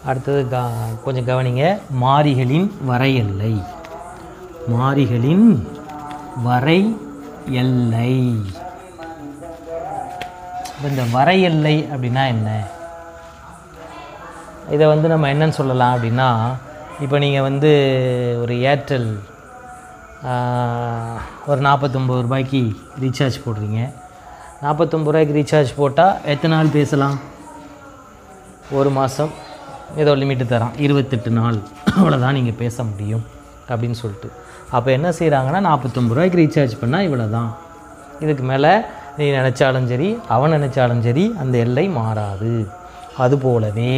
அடுத்தது க கொஞ்சம் கவனிங்க மாறிகளின் வரையெல்லை மாறிகளின் வரை எல்லை இப்ப இந்த வரையெல்லை அப்படின்னா என்ன இதை வந்து நம்ம என்னன்னு சொல்லலாம் அப்படின்னா இப்போ நீங்கள் வந்து ஒரு ஏர்டெல் ஆஹ், ஒரு நாற்பத்தொம்பது ரூபாய்க்கு ரீசார்ஜ் போடுறீங்க நாற்பத்தொம்பது ரூபாய்க்கு ரீசார்ஜ் போட்டால் எத்தனை நாள் பேசலாம் ஒரு மாதம் ஏதோ லிமிட்டு தரான் இருபத்தெட்டு நாள் அவ்வளோதான் நீங்கள் பேச முடியும் அப்படின்னு சொல்லிட்டு அப்போ என்ன செய்கிறாங்கன்னா நாற்பத்தொம்பது ரூபாய்க்கு ரீசார்ஜ் பண்ணால் இவ்வளோ தான் இதுக்கு மேலே நீ நினச்சாலும் சரி அவன் நினச்சாலும் சரி அந்த எல்லை மாறாது அதுபோலவே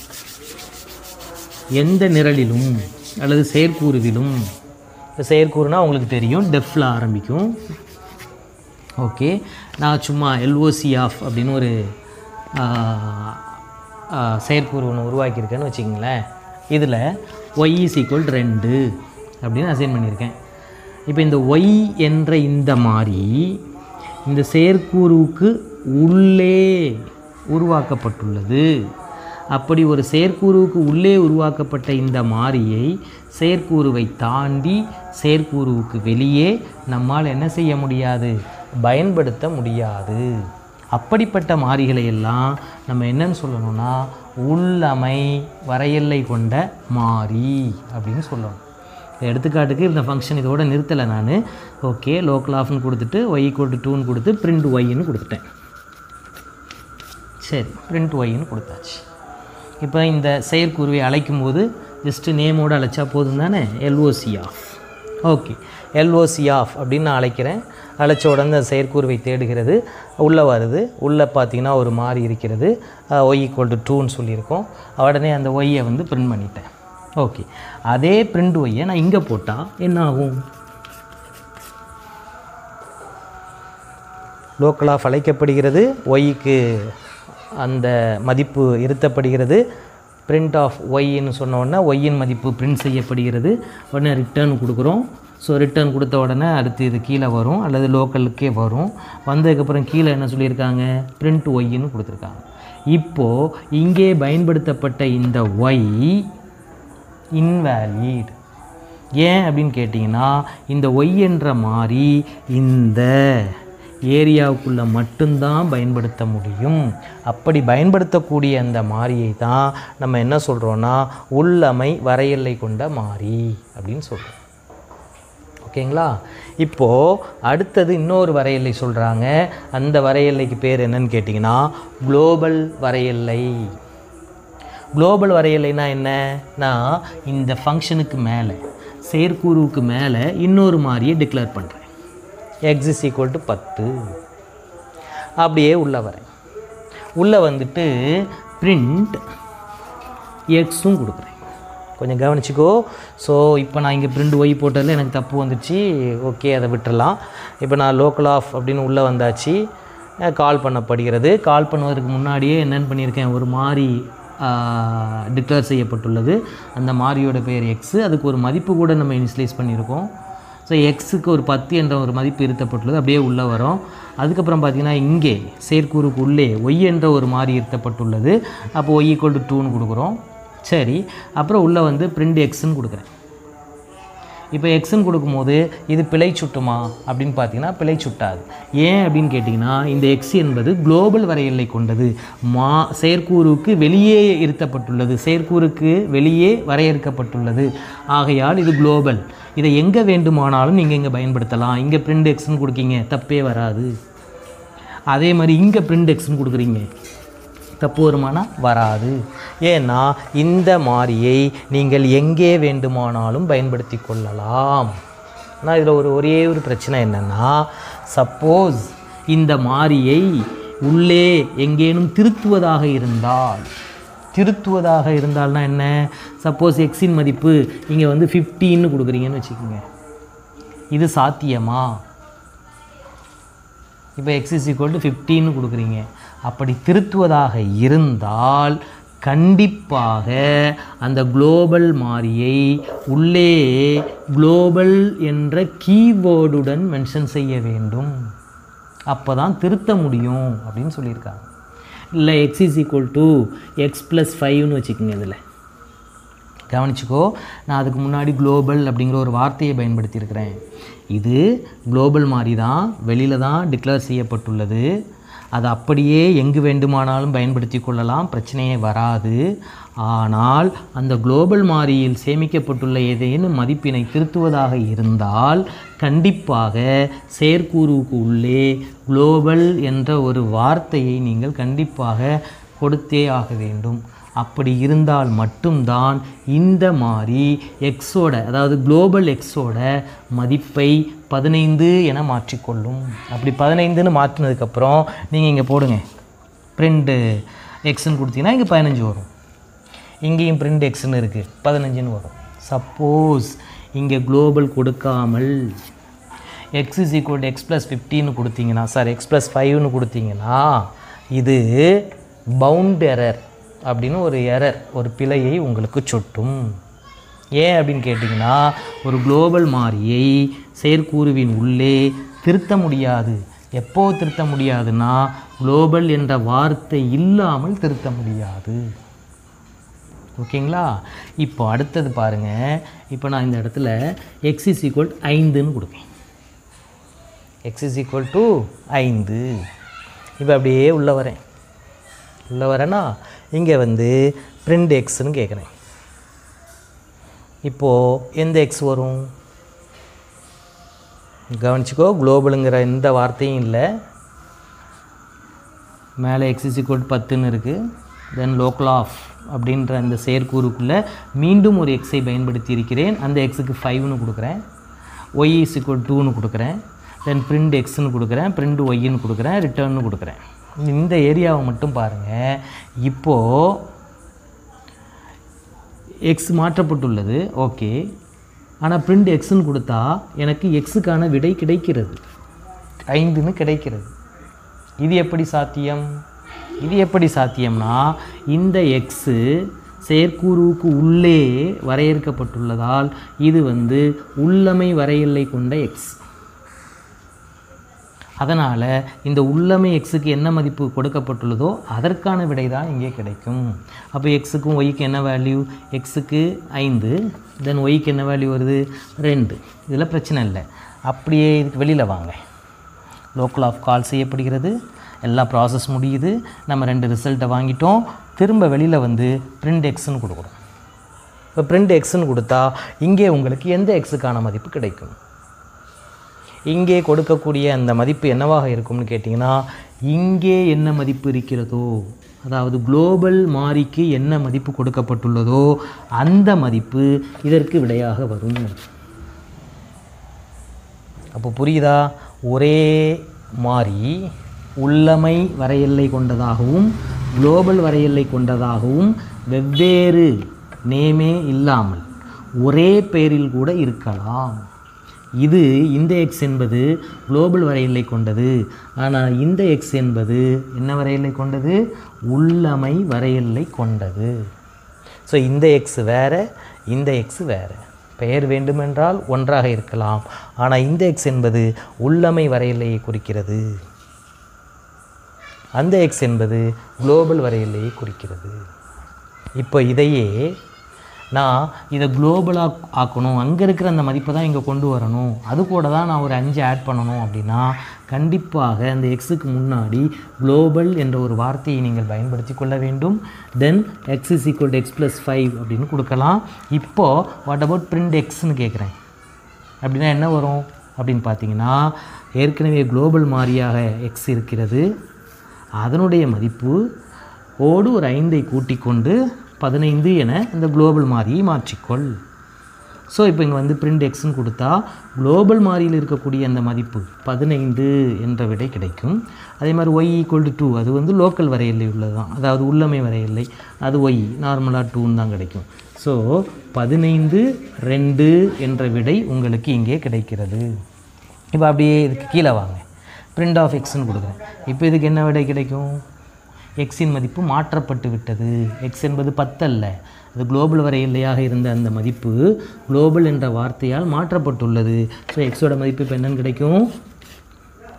எந்த நிரலிலும் அல்லது செயற்கூறுவிலும் இப்போ செயற்கூறுனா உங்களுக்கு தெரியும் டெஃப்பில் ஆரம்பிக்கும் ஓகே நான் சும்மா எல்ஓசி ஆஃப் அப்படின்னு ஒரு ஆஹ், ஆஹ், செயற்கூறு ஒன்று உருவாக்கியிருக்கேன்னு வச்சுக்கிங்களேன் இதில் ஒய் இஸ் ஈக்குவல் ரெண்டு அப்படின்னு அசைன் பண்ணியிருக்கேன் இப்போ இந்த ஒய் என்ற இந்த மாறி இந்த செயற்கூறுவுக்கு உள்ளே உருவாக்கப்பட்டுள்ளது அப்படி ஒரு செயற்கூறுவுக்கு உள்ளே உருவாக்கப்பட்ட இந்த மாறியை செயற்கூறுவை தாண்டி செயற்கூறுவுக்கு வெளியே நம்மால் என்ன செய்ய முடியாது பயன்படுத்த முடியாது அப்படிப்பட்ட மாறிகளை எல்லாம் நம்ம என்னன்னு சொல்லணும்னா உள்ளமை வரையெல்லை கொண்ட மாறி அப்படின்னு சொல்லணும் இந்த எடுத்துக்காட்டுக்கு இந்த ஃபங்க்ஷன் இதோட நிறுத்தலை நான் ஓகே லோக்கல் ஆஃப்னு கொடுத்துட்டு ஒய் ஈக்குவல் டு டூன்னு கொடுத்து பிரிண்ட் ஒய்ன்னு கொடுத்துட்டேன் சரி பிரிண்ட் ஒய்ன்னு கொடுத்தாச்சு இப்போ இந்த செயற்கூறுவை அழைக்கும் போது ஜஸ்ட்டு நேமோடு அழைச்சா போதும் தானே LOC off okay LOC off அப்படின்னு நான் அழைக்கிறேன் அழைச்ச உடனே அந்த செயற்கூறுவை தேடுகிறது உள்ளே வருது உள்ளே பார்த்தீங்கன்னா ஒரு மாறி இருக்கிறது ஒய் ஈக்குவல் டு டூன்னு சொல்லியிருக்கோம் உடனே அந்த ஒய்யை வந்து பிரிண்ட் பண்ணிட்டேன் ஓகே அதே பிரிண்ட் ஒய்யை நான் இங்கே போட்டால் என்ன ஆகும் லோக்கல் ஆஃப் அழைக்கப்படுகிறது ஒய்க்கு அந்த மதிப்பு இருத்தப்படுகிறது பிரிண்ட் ஆஃப் ஒய்ன்னு சொன்ன உடனே ஒய்யின் மதிப்பு பிரிண்ட் செய்யப்படுகிறது உடனே ரிட்டர்ன் கொடுக்குறோம் ஸோ ரிட்டர்ன் கொடுத்த உடனே அடுத்து இது கீழே வரும் அல்லது லோக்கலுக்கே வரும் வந்ததுக்கப்புறம் கீழே என்ன சொல்லியிருக்காங்க பிரிண்ட் ஒய்ன்னு கொடுத்துருக்காங்க இப்போது இங்கே பயன்படுத்தப்பட்ட இந்த ஒய் இன்வேலிட் ஏன் அப்படின்னு கேட்டிங்கன்னா இந்த ஒய் என்ற மாறி இந்த ஏரியாவுக்குள்ளே மட்டும்தான் பயன்படுத்த முடியும் அப்படி பயன்படுத்தக்கூடிய அந்த மாறியை தான் நம்ம என்ன சொல்கிறோன்னா உள்ளமை வரையெல்லை கொண்ட மாறி அப்படின்னு சொல்கிறோம் ஓகேங்களா இப்போது அடுத்தது இன்னொரு வரையெல்லை சொல்கிறாங்க அந்த வரையெல்லைக்கு பேர் என்னன்னு கேட்டிங்கன்னா குளோபல் வரையெல்லை குளோபல் வரையலைனா என்ன நான் இந்த ஃபங்க்ஷனுக்கு மேலே செயற்கூறுவுக்கு மேலே இன்னொரு மாதிரியை டிக்ளேர் பண்ணுறேன் எக்ஸ் இஸ் ஈக்குவல் டு பத்து அப்படியே உள்ளே வரேன் உள்ளே வந்துட்டு பிரிண்ட் எக்ஸும் கொடுக்குறேன் கொஞ்சம் கவனிச்சுக்கோ ஸோ இப்போ நான் இங்கே பிரிண்ட் ஒய் போட்டதில் எனக்கு தப்பு வந்துச்சு ஓகே அதை விட்டுறலாம் இப்போ நான் லோக்கல் ஆஃப் அப்படின்னு உள்ளே வந்தாச்சு கால் பண்ணப்படுகிறது கால் பண்ணுவதற்கு முன்னாடியே என்னென்னு பண்ணியிருக்கேன் ஒரு மாதிரி டிக்ளேர் செய்யப்பட்டுள்ளது அந்த மாறியோட பேர் எக்ஸு அதுக்கு ஒரு மதிப்பு கூட நம்ம இனிஷியலைஸ் பண்ணியிருக்கோம் ஸோ எக்ஸுக்கு ஒரு பத்து என்ற ஒரு மதிப்பு இருத்தப்பட்டுள்ளது அப்படியே உள்ளே வரும் அதுக்கப்புறம் பார்த்தீங்கன்னா இங்கே செயற்கூறுக்கு உள்ளே ஒய் என்ற ஒரு மாறி இருத்தப்பட்டுள்ளது அப்போ ஒய் ஈக்குவல் டு டூன்னு கொடுக்குறோம் சரி அப்புறம் உள்ளே வந்து பிரிண்ட் எக்ஸ்ன்னு கொடுக்குறேன் இப்போ எக்ஸ்ன்னு கொடுக்கும்போது இது பிழை சுட்டுமா அப்படின்னு பார்த்தீங்கன்னா பிழை சுட்டாது ஏன் அப்படின்னு கேட்டிங்கன்னா இந்த எக்ஸ் என்பது குளோபல் வரையெல்லை கொண்டது மா செயற்கூறுக்கு வெளியே இருத்தப்பட்டுள்ளது செயற்கூறுக்கு வெளியே வரையறுக்கப்பட்டுள்ளது ஆகையால் இது குளோபல் இதை எங்கே வேண்டுமானாலும் நீங்கள் இங்கே பயன்படுத்தலாம் இங்கே பிரிண்ட் எக்ஸ்ன்னு கொடுக்கீங்க தப்பே வராது அதே மாதிரி இங்கே பிரிண்ட் எக்ஸ்ன்னு கொடுக்குறீங்க தப்பு வருமானா வராது ஏன்னா இந்த மாறியை நீங்கள் எங்கே வேண்டுமானாலும் பயன்படுத்தி கொள்ளலாம் ஆனால் இதில் ஒரு ஒரே ஒரு பிரச்சனை என்னென்னா சப்போஸ் இந்த மாறியை உள்ளே எங்கேனும் திருத்துவதாக இருந்தால் திருத்துவதாக இருந்தால்னா என்ன சப்போஸ் எக்ஸின் மதிப்பு இங்கே வந்து ஃபிஃப்டின்னு கொடுக்குறீங்கன்னு வச்சுக்கோங்க இது சாத்தியமா இப்போ எக்ஸ் இஸ் ஈக்குவல் டு ஃபிஃப்டின்னு கொடுக்குறீங்க அப்படி திருத்துவதாக இருந்தால் கண்டிப்பாக அந்த குளோபல் மாறியை உள்ளே குளோபல் என்ற கீவேர்டுடன் மென்ஷன் செய்ய வேண்டும் அப்போ தான் திருத்த முடியும் அப்படின்னு சொல்லியிருக்காங்க இல்லை x is equal to x plus ஃபைவ்னு வச்சுக்கோங்க இதில் கவனிச்சுக்கோ நான் அதுக்கு முன்னாடி குளோபல் அப்படிங்கிற ஒரு வார்த்தையை பயன்படுத்தியிருக்கிறேன் இது குளோபல் மாதிரி தான் வெளியில் தான் டிக்ளேர் செய்யப்பட்டுள்ளது அது அப்படியே எங்கு வேண்டுமானாலும் பயன்படுத்தி கொள்ளலாம் பிரச்சனையே வராது ஆனால் அந்த குளோபல் மாறியில் சேமிக்கப்பட்டுள்ள ஏதேனும் மதிப்பினை திருத்துவதாக இருந்தால் கண்டிப்பாக செயற்கூறுவுக்கு உள்ளே குளோபல் என்ற ஒரு வார்த்தையை நீங்கள் கண்டிப்பாக கொடுத்தே ஆக வேண்டும் அப்படி இருந்தால் மட்டும்தான் இந்த மாதிரி எக்ஸோட அதாவது குளோபல் எக்ஸோட மதிப்பை பதினைந்து என மாற்றிக்கொள்ளும் அப்படி பதினைந்துன்னு மாற்றினதுக்கப்புறம் நீங்கள் இங்கே போடுங்க பிரிண்ட் எக்ஸ்ன்னு கொடுத்தீங்கன்னா இங்கே பதினஞ்சு வரும் இங்கேயும் பிரிண்ட் எக்ஸ்ன்னு இருக்குது பதினஞ்சுன்னு வரும் சப்போஸ் இங்கே குளோபல் கொடுக்காமல் x is equal x plus ஃபிஃப்டின்னு கொடுத்தீங்கன்னா சார் எக்ஸ் ப்ளஸ் ஃபைவ்னு கொடுத்தீங்கன்னா இது பவுண்ட் எரர் அப்படின்னு ஒரு எரர் ஒரு பிழையை உங்களுக்கு சுட்டும் ஏன் அப்படின்னு கேட்டிங்கன்னா ஒரு குளோபல் மாறியை செயற்கூறுவின் உள்ளே திருத்த முடியாது எப்போ திருத்த முடியாதுன்னா குளோபல் என்ற வார்த்தை இல்லாமல் திருத்த முடியாது ஓகேங்களா இப்போ அடுத்தது பாருங்கள் இப்போ நான் இந்த இடத்துல எக்ஸ் இஸ் ஈக்குவல் ஐந்துன்னு கொடுப்பேன் எக்ஸ் இஸ் ஈக்குவல் டு ஐந்து இப்போ அப்படியே உள்ளே வரேன் உள்ளே வரேன்னா இங்கே வந்து பிரிண்ட் எக்ஸ்னு கேட்குறேன் இப்போது எந்த எக்ஸ் வரும் கவனிச்சுக்கோ குளோபலுங்கிற எந்த வார்த்தையும் இல்லை மேலே எக்ஸ் இஸ் ஈக்குவல் பத்துன்னு இருக்குது தென் லோக்கல் ஆஃப் அப்படின்ற அந்த செயற்கூறுக்குள்ளே மீண்டும் ஒரு எக்ஸை பயன்படுத்தி இருக்கிறேன் அந்த எக்ஸுக்கு ஃபைவ்னு கொடுக்குறேன் ஒய் இஸ் ஈக்குவல் டூன்னு கொடுக்குறேன் தென் பிரிண்ட் எக்ஸ்னு கொடுக்குறேன் பிரிண்ட் ஒய்ன்னு கொடுக்குறேன் ரிட்டர்ன்னு கொடுக்குறேன் இந்த ஏரியாவை மட்டும் பாருங்கள் இப்போது எக்ஸ் மாற்றப்பட்டுள்ளது ஓகே ஆனால் பிரிண்ட் எக்ஸ்ன்னு கொடுத்தா எனக்கு எக்ஸுக்கான விடை கிடைக்கிறது ஐந்துன்னு கிடைக்கிறது இது எப்படி சாத்தியம் இது எப்படி சாத்தியம்னா இந்த எக்ஸு செயற்கூறுவுக்கு உள்ளே வரையறுக்கப்பட்டுள்ளதால் இது வந்து உள்ளமை வரையெல்லை கொண்ட எக்ஸ் அதனால் இந்த உள்ளமை எக்ஸுக்கு என்ன மதிப்பு கொடுக்கப்பட்டுள்ளதோ அதற்கான விடை தான் இங்கே கிடைக்கும் அப்போ எக்ஸுக்கும் ஒய்க்கு என்ன வேல்யூ எக்ஸுக்கு ஐந்து தென் ஒய்க்கு என்ன வேல்யூ வருது ரெண்டு இதில் பிரச்சனை இல்லை அப்படியே இதுக்கு வெளியில் வாங்க லோக்கல் ஆஃப் கால் செய்யப்படுகிறது எல்லாம் ப்ராசஸ் முடியுது நம்ம ரெண்டு ரிசல்ட்டை வாங்கிட்டோம் திரும்ப வெளியில் வந்து பிரிண்ட் எக்ஸ்னு கொடுக்குறோம் இப்போ பிரிண்ட் எக்ஸ்னு கொடுத்தா இங்கே உங்களுக்கு எந்த எக்ஸுக்கான மதிப்பு கிடைக்கும் இங்கே கொடுக்கக்கூடிய அந்த மதிப்பு என்னவாக இருக்கும்னு கேட்டிங்கன்னா இங்கே என்ன மதிப்பு இருக்கிறதோ அதாவது குளோபல் மாறிக்கு என்ன மதிப்பு கொடுக்கப்பட்டுள்ளதோ அந்த மதிப்பு இதற்கு விடையாக வரும் அப்போ புரியுதா ஒரே மாறி உள்ளமை வரையெல்லை கொண்டதாகவும் குளோபல் வரையெல்லை கொண்டதாகவும் வெவ்வேறு நேமே இல்லாமல் ஒரே பெயரில் கூட இருக்கலாம் இது இந்த எக்ஸ் என்பது குளோபல் வரையெல்லை கொண்டது ஆனால் இந்த எக்ஸ் என்பது என்ன வரையெல்லை கொண்டது உள்ளமை வரையெல்லை கொண்டது ஸோ இந்த எக்ஸ் வேறு இந்த எக்ஸ் வேறு பெயர் வேண்டுமென்றால் ஒன்றாக இருக்கலாம் ஆனால் இந்த எக்ஸ் என்பது உள்ளமை வரையெல்லையை குறிக்கிறது அந்த எக்ஸ் என்பது குளோபல் வரையெல்லையை குறிக்கிறது இப்போ இதையே நான் இதை குளோபலாக ஆக்கணும் அங்கே இருக்கிற அந்த மதிப்பை தான் இங்கே கொண்டு வரணும் அது கூட தான் நான் ஒரு அஞ்சு ஆட் பண்ணணும் அப்படின்னா கண்டிப்பாக அந்த எக்ஸுக்கு முன்னாடி குளோபல் என்ற ஒரு வார்த்தையை நீங்கள் பயன்படுத்தி கொள்ள வேண்டும் then x is equal x plus five அப்படின்னு கொடுக்கலாம் இப்போது வாட் அபவுட் பிரிண்ட் எக்ஸ்னு கேட்குறேன் அப்படின்னா என்ன வரும் அப்படின்னு பார்த்தீங்கன்னா ஏற்கனவே குளோபல் மாறியாக எக்ஸ் இருக்கிறது அதனுடைய மதிப்பு ஓடு ஒரு ஐந்தை கூட்டிக் கொண்டு பதினைந்து என இந்த குளோபல் மாறியை மாற்றிக்கொள் ஸோ இப்போ இங்கே வந்து பிரிண்ட் எக்ஸ்னு கொடுத்தா குளோபல் மாறியில் இருக்கக்கூடிய அந்த மதிப்பு பதினைந்து என்ற விடை கிடைக்கும் அதே மாதிரி ஒய் ஈக்குவல் டு டூ அது வந்து லோக்கல் வரையெல்லை உள்ளது தான் அதாவது உள்ளமை வரையெல்லை அது ஒய் நார்மலாக டூன்னு தான் கிடைக்கும் ஸோ பதினைந்து ரெண்டு என்ற விடை உங்களுக்கு இங்கே கிடைக்கிறது இப்போ அப்படியே இதுக்கு கீழே வாங்க பிரிண்ட் ஆஃப் எக்ஸ்னு கொடுக்குறேன் இப்போ இதுக்கு என்ன விடை கிடைக்கும் எக்ஸின் மதிப்பு மாற்றப்பட்டு விட்டது எக்ஸ் என்பது பத்தல்ல அது குளோபல் வரையில்லையாக இருந்த அந்த மதிப்பு குளோபல் என்ற வார்த்தையால் மாற்றப்பட்டுள்ளது ஸோ எக்ஸோட மதிப்பு இப்போ என்னன்னு கிடைக்கும்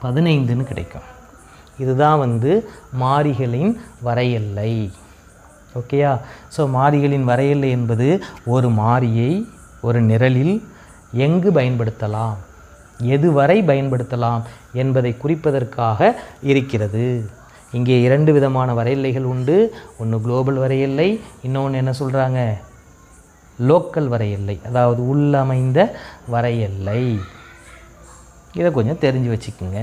பதினைந்துன்னு கிடைக்கும் இதுதான் வந்து மாறிகளின் வரையெல்லை ஓகேயா ஸோ மாறிகளின் வரையறை என்பது ஒரு மாறியை ஒரு நிரலில் எங்கு பயன்படுத்தலாம் எதுவரை பயன்படுத்தலாம் என்பதை குறிப்பதற்காக இருக்கிறது இங்கே இரண்டு விதமான வரையறைகள் உண்டு ஒன்று குளோபல் வரையறை இன்னொன்று என்ன சொல்கிறாங்க லோக்கல் வரையெல்லை அதாவது உள்ளமைந்த வரையெல்லை இதை கொஞ்சம் தெரிஞ்சு வச்சுக்கோங்க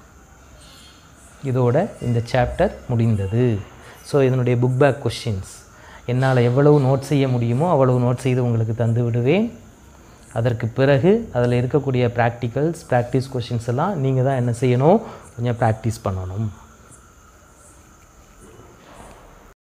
இதோட இந்த சாப்டர் முடிந்தது ஸோ இதனுடைய புக் பேக் கொஷின்ஸ் என்னால் எவ்வளவு நோட் செய்ய முடியுமோ அவ்வளவு நோட் செய்து உங்களுக்கு தந்து விடுவேன் அதற்கு பிறகு அதில் இருக்கக்கூடிய ப்ராக்டிகல்ஸ் ப்ராக்டிஸ் கொஷின்ஸ் எல்லாம் நீங்கள் தான் என்ன செய்யணும் கொஞ்சம் ப்ராக்டிஸ் பண்ணணும்